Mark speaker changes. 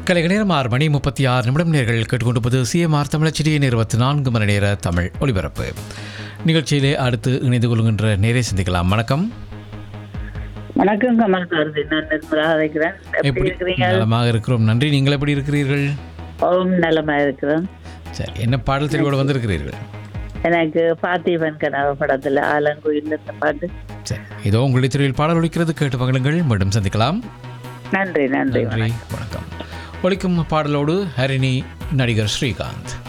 Speaker 1: கலைக நேரம் ஆறு மணி முப்பத்தி ஆறு நிமிடம் நேர்கள் கேட்டுக்கொண்டிருப்பது சிஎம்ஆர் தமிழச்சிடியின் இருபத்தி நான்கு மணி நேர தமிழ் ஒலிபரப்பு நிகழ்ச்சியிலே அடுத்து இணைந்து கொள்கின்ற நேரே சிந்திக்கலாம் வணக்கம்
Speaker 2: வணக்கம் கமல் பாரதி நான் நிர்மலா அழைக்கிறேன் எப்படி
Speaker 1: எப்படி
Speaker 2: இருக்கிறீங்க
Speaker 1: நலமாக இருக்கிறோம் நன்றி நீங்கள் எப்படி இருக்கிறீர்கள்
Speaker 2: ஓம் நலமா இருக்கிறேன்
Speaker 1: சரி என்ன பாடல் தெரிவோடு வந்திருக்கிறீர்கள்
Speaker 2: எனக்கு பார்த்திபன் கனவு படத்துல ஆலங்குயில் இந்த பாட்டு
Speaker 1: சரி இதோ உங்களுடைய தெருவில் பாடல் ஒலிக்கிறது கேட்டு மகளுங்கள் மீண்டும் சந்திக்கலாம்
Speaker 2: நன்றி நன்றி
Speaker 1: நன்றி வணக்கம் ஒலிக்கும் பாடலோடு ஹரிணி நடிகர் ஸ்ரீகாந்த்